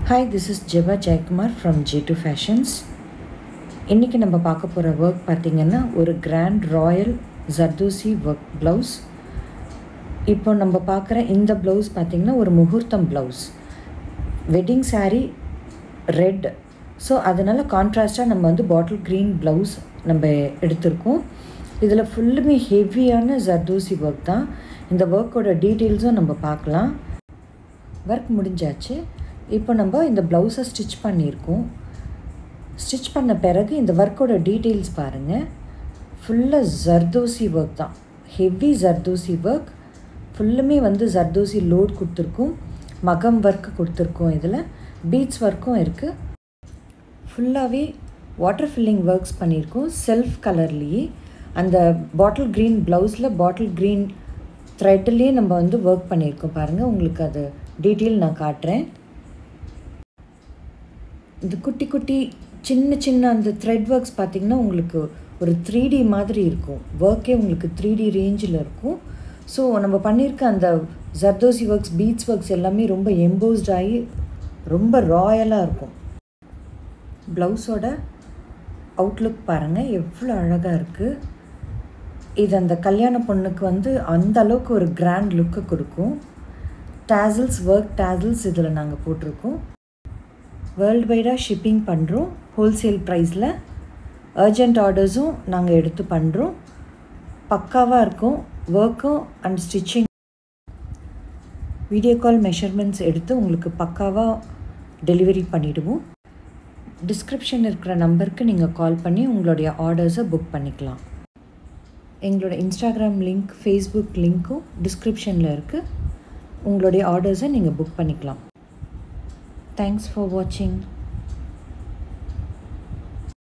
hi this is Jeba Jayakumar from J two fashions இன்றைக்கி நம்ம பார்க்க போகிற ஒர்க் பார்த்திங்கன்னா ஒரு grand royal zardosi work blouse இப்போ நம்ம பார்க்குற இந்த ப்ளவுஸ் பார்த்திங்கன்னா ஒரு முகூர்த்தம் blouse wedding saree red so அதனால் கான்ட்ராஸ்ட்டாக நம்ம வந்து பாட்டில் க்ரீன் ப்ளவுஸ் நம்ம எடுத்திருக்கோம் இதில் ஃபுல்லுமே ஹெவியான ஜர்தோசி ஒர்க் தான் இந்த ஒர்க்கோட டீட்டெயில்ஸும் நம்ம பார்க்கலாம் ஒர்க் முடிஞ்சாச்சு இப்போ நம்ம இந்த ப்ளவுஸை ஸ்டிச் பண்ணியிருக்கோம் ஸ்டிச் பண்ண பிறகு இந்த ஒர்க்கோட டீட்டெயில்ஸ் பாருங்கள் ஃபுல்லாக ஜர்தோசி ஒர்க் தான் ஹெவி ஜர்தோசி ஒர்க் ஃபுல்லுமே வந்து ஜர்தோசி லோட் கொடுத்துருக்கோம் மகம் ஒர்க்கு கொடுத்துருக்கோம் இதில் பீட்ஸ் ஒர்க்கும் இருக்குது ஃபுல்லாகவே வாட்டர் ஃபில்லிங் ஒர்க்ஸ் பண்ணியிருக்கோம் செல்ஃப் கலர்லேயே அந்த பாட்டில் க்ரீன் ப்ளவுஸில் பாட்டில் க்ரீன் த்ரெட்லேயே நம்ம வந்து ஒர்க் பண்ணியிருக்கோம் பாருங்கள் உங்களுக்கு அது டீட்டெயில் நான் காட்டுறேன் இந்த குட்டி குட்டி சின்ன சின்ன அந்த த்ரெட் ஒர்க்ஸ் பார்த்திங்கன்னா உங்களுக்கு ஒரு த்ரீ டி மாதிரி இருக்கும் ஒர்க்கே உங்களுக்கு த்ரீ டி ரேஞ்சில் இருக்கும் ஸோ நம்ம பண்ணியிருக்க அந்த ஜர்தோசி ஒர்க்ஸ் பீட்ஸ் ஒர்க்ஸ் எல்லாமே ரொம்ப எம்போஸ்ட் ஆகி ரொம்ப ராயலாக இருக்கும் ப்ளவுஸோட அவுட்லுக் பாருங்கள் எவ்வளோ அழகாக இருக்குது இது அந்த கல்யாண பொண்ணுக்கு வந்து அந்த அளவுக்கு ஒரு கிராண்ட் லுக்கை கொடுக்கும் டேசல்ஸ் ஒர்க் டேசல்ஸ் இதில் நாங்கள் போட்டிருக்கோம் வேர்ல்டு வைடாக ஷிப்பிங் பண்ணுறோம் ஹோல்சேல் ப்ரைஸில் அர்ஜெண்ட் ஆர்டர்ஸும் நாங்கள் எடுத்து பண்ணுறோம் பக்காவாக இருக்கும் ஒர்க்கும் அண்ட் ஸ்டிச்சிங் வீடியோ கால் மெஷர்மெண்ட்ஸ் எடுத்து உங்களுக்கு பக்காவாக டெலிவரி பண்ணிவிடுவோம் டிஸ்கிரிப்ஷன் இருக்கிற நம்பருக்கு நீங்கள் கால் பண்ணி உங்களுடைய ஆர்டர்ஸை புக் பண்ணிக்கலாம் எங்களோட இன்ஸ்டாகிராம் லிங்க் ஃபேஸ்புக் லிங்க்கும் டிஸ்கிரிப்ஷனில் இருக்குது உங்களுடைய ஆர்டர்ஸை நீங்கள் புக் பண்ணிக்கலாம் தேங்க்ஸ் ஃபார் வாட்சிங்